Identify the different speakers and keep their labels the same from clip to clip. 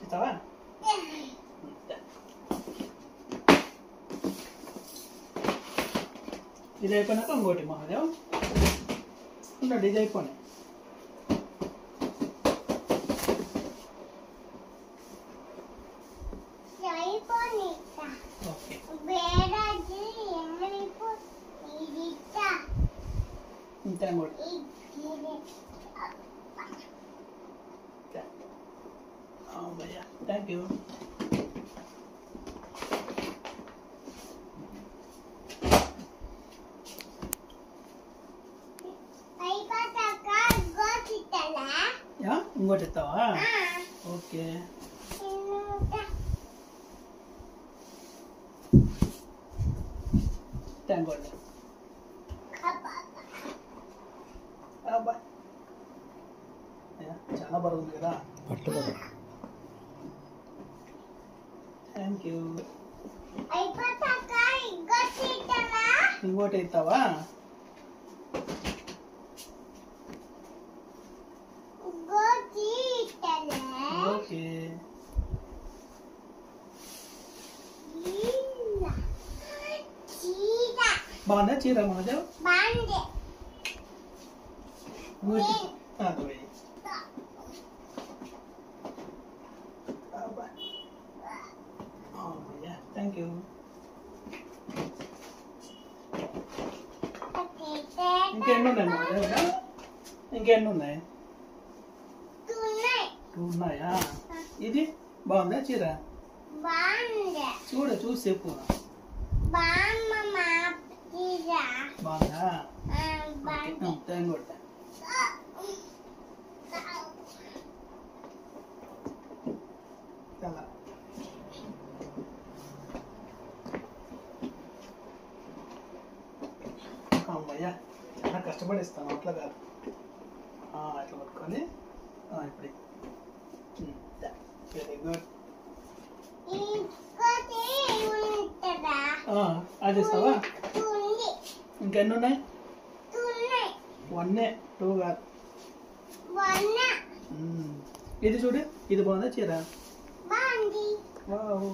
Speaker 1: ఇస్తావా ఇది అయిపోయినాక ఇంకోటి మహాదేవ్ ఉండండి ఇది అయిపోయి
Speaker 2: అయిపోయిస్తా
Speaker 1: ఓకే
Speaker 2: వేరేది ఎమ్మడిపో ఇది ఇస్తా
Speaker 1: ఇంతే ఇంకోటి
Speaker 2: ఇది
Speaker 1: భయ్యా థ్యాంక్ యూ
Speaker 2: అయిపోతాక గోచిట్టలా
Speaker 1: యా ఇంకోటి ఇస్తావా ఓకే థ్యాంక్ గాడ్ అబ్బాయి చాలా బరువు ఉంది కదా థ్యాంక్ యూ
Speaker 2: అయిపోతాక గోచిట్టలా
Speaker 1: ఇంకోటి ఇస్తావా
Speaker 2: గోచిట్టలా
Speaker 1: ఓకే
Speaker 2: ఇలా చీర
Speaker 1: బాగుందా చీర మహాదేవ్
Speaker 2: బాండే
Speaker 1: ఇంకోటి అది వెయ్యి. అబ్బాయి అమ్మయ్యా థ్యాంక్ యూ ఇంకెన్ని ఉన్నాయి మహాదేవ్ ఇంకెన్ని ఉన్నాయి
Speaker 2: తున్నాయి
Speaker 1: టూ ఉన్నాయా ఇది బాగుందా చీర
Speaker 2: బాండే
Speaker 1: చూడు చూసి చెప్పు
Speaker 2: బామ్మ మా చీర
Speaker 1: బాగుందా
Speaker 2: బాండే
Speaker 1: థ్యాంక్ గుడ్ చాలా అమ్మయ్యా చాలా కష్టపడి ఇస్తాను అట్లా కాదు ఆ, ఇట్లా పట్టుకొని ఆ, ఇప్పుడు వెరీ గుడ్
Speaker 2: ఇంకోటి ఉంటుందా
Speaker 1: అది ఇస్తావా
Speaker 2: తుంది
Speaker 1: ఇంకెన్ని ఉన్నాయి
Speaker 2: తున్నాయి
Speaker 1: వన్నే టూ కాదు
Speaker 2: వన్న
Speaker 1: మ్మ్. ఇది చూడు ఇది బాగుందా చీర
Speaker 2: బాండి
Speaker 1: వావ్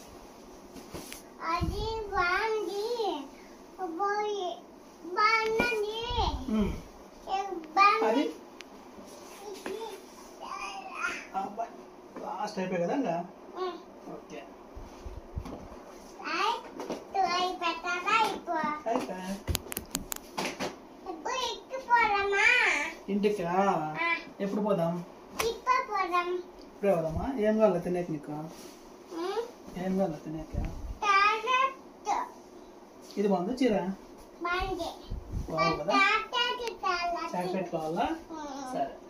Speaker 2: అది బాండి పోయి బాండి
Speaker 1: మ్మ్. అది అబ్బాయి లాస్ట్ అయిపోయి కదా ఇంకా ఓకే అయిపోయి ఇంటికా ఎప్పుడు పోదాం ఇప్పుడే పోదామా ఏం కావాలి తినేకి నీకు ఏం కావాలి తినేక ఇది బాగుందా చీర బాగు కదా చాక్లెట్ కావాలా సరే